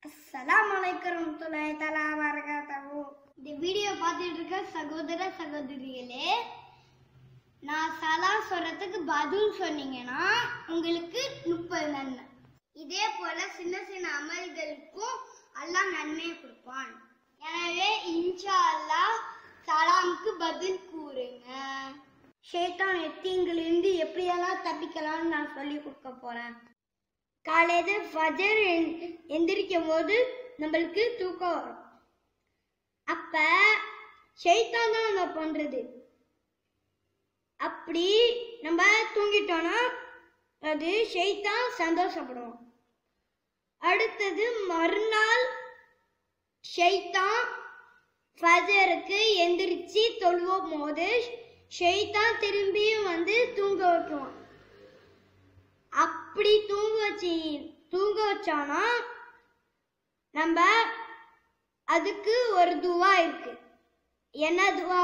அஸ்ஸலாமு அலைக்கும் வரஹ்மத்துல்லாஹி தஆலா வபரகாத்துஹு இந்த வீடியோ பார்த்துட்டு இருக்க சகோதர சகோதரிகளே நான் சலா சொல்றதுக்கு பதில் சொன்னீங்கன்னா உங்களுக்கு முப்பது நன்மை இதே போல சின்ன சின்ன அமல்களுக்கும் அல்லாஹ் நன்மையை கொடுப்பான் எனவே இன்ஷா அல்லாஹ் சலாமுக்கு பதில் கூறுங்க ஷேத்தான் எத்தீங்கிலிருந்து எப்படியெல்லாம் தப்பிக்கலாம்னு நான் சொல்லி கொடுக்க போறேன் காலையில ஃபஜர் எந்- எந்திரிக்கும் போது நம்மளுக்கு தூக்கம் வரும் அப்ப ஷைத்தான் தான் நம்ம பண்றது அப்படி நம்ம தூங்கிட்டோம்னா அது ஷைத்தான் சந்தோஷப்படுவோம் அடுத்தது மறுநாள் ஷைத்தான் ஃபஜருக்கு எந்திரிச்சு தொழுவோம் போது ஷைத்தான் திரும்பியும் வந்து தூங்க வைக்குவான் அப்படி தூங்க வச்சு தூங்க வச்சானா நம்ம அதுக்கு ஒரு துவா இருக்கு என்ன துவா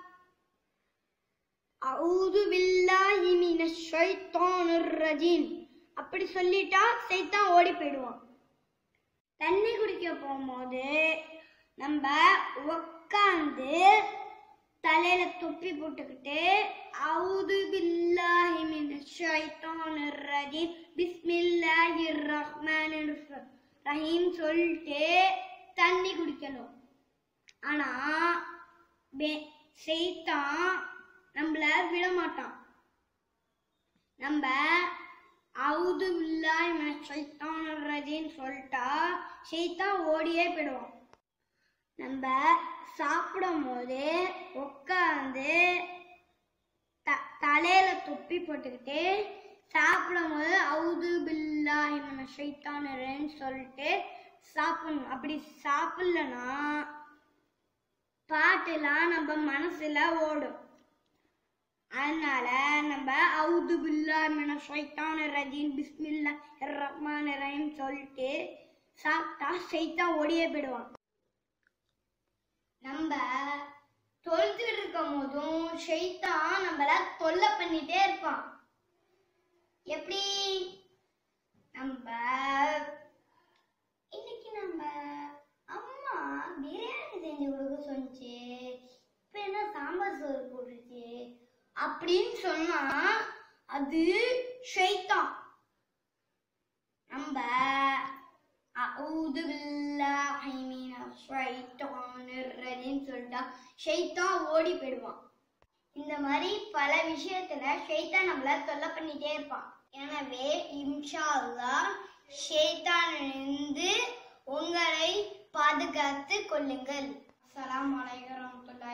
அவுது பில்லாஹி மினஷ் ஷைத்தானிர் ரஜீம் அப்படி சொல்லிட்டா சைத்தான் ஓடி போயிடுவான் தண்ணி குடிக்க போகும்போது நம்ம உக்காந்து தலையில தொப்பி போட்டுக்கிட்டு அவுது பில்லாஹி மினஷ் ஷைத்தானிர் ரஜீம் பிஸ்மில்லாஹிர் ரஹ்மானிர் ரஹீம் சொல்லிட்டு தண்ணி குடிக்கணும் ஆனா பே- சைத்தான் நம்மள விட மாட்டான் நம்ம அவுது பில்லாஹி மினஷ் ஷைத்தானிர் ரஜீம் சொல்லிட்டா சைத்தான் ஓடியே போயிடுவான் நம்ம சாப்பிடும் போது உட்காந்து த தலையில தொப்பி போட்டுக்கிட்டு சாப்பிடும் போது அவுது பில்லாஹி மினஷ் ஷைத்தானிரன்னு சொல்லிட்டு சாப்பிடணும் அப்படி சாப்பிடலனா பாட்டுலாம் நம்ம மனசுல ஓடும் அதனால நம்ம அவுது பில்லாஹி மினஷ் ஷைத்தானிர் ரஜீம் பிஸ்மில்லாஹிர் ரஹ்மானிர் ரஹீம் சொல்லிட்டு சாப்பிட்டா சைத்தான் ஓடியே போயிடுவான் நம்ம தொழுதுட்டு இருக்கும் போதும் ஷைத்தான் நம்மள தொல்லை பண்ணிட்டே இருப்பான் எப்படி நம்ம இன்னைக்கு நம்ம அம்மா பிரியாணி செஞ்சு கொடுக்க சொன்னிச்சு இப்ப என்ன சாம்பார் சோறு போட்டுருச்சு அப்படின்னு சொன்னா அது ஷைத்தான் நம்ம அவுது பில்லாஹி மினஷ் ஷைத்தானிர் ரஜீம் சொல்லிட்டா ஷைத்தான் ஓடி போயிடுவான் இந்த மாதிரி பல விஷயத்துல ஷைத்தான் நம்மள தொல்லை பண்ணிட்டே இருப்பான் எனவே இன்ஷா அல்லாஹ் ஷைத்தானிலிருந்து உங்களை பாதுகாத்து கொள்ளுங்கள் அஸ்ஸலாமு அலைக்கும் வரஹ்மத்துல்லாஹி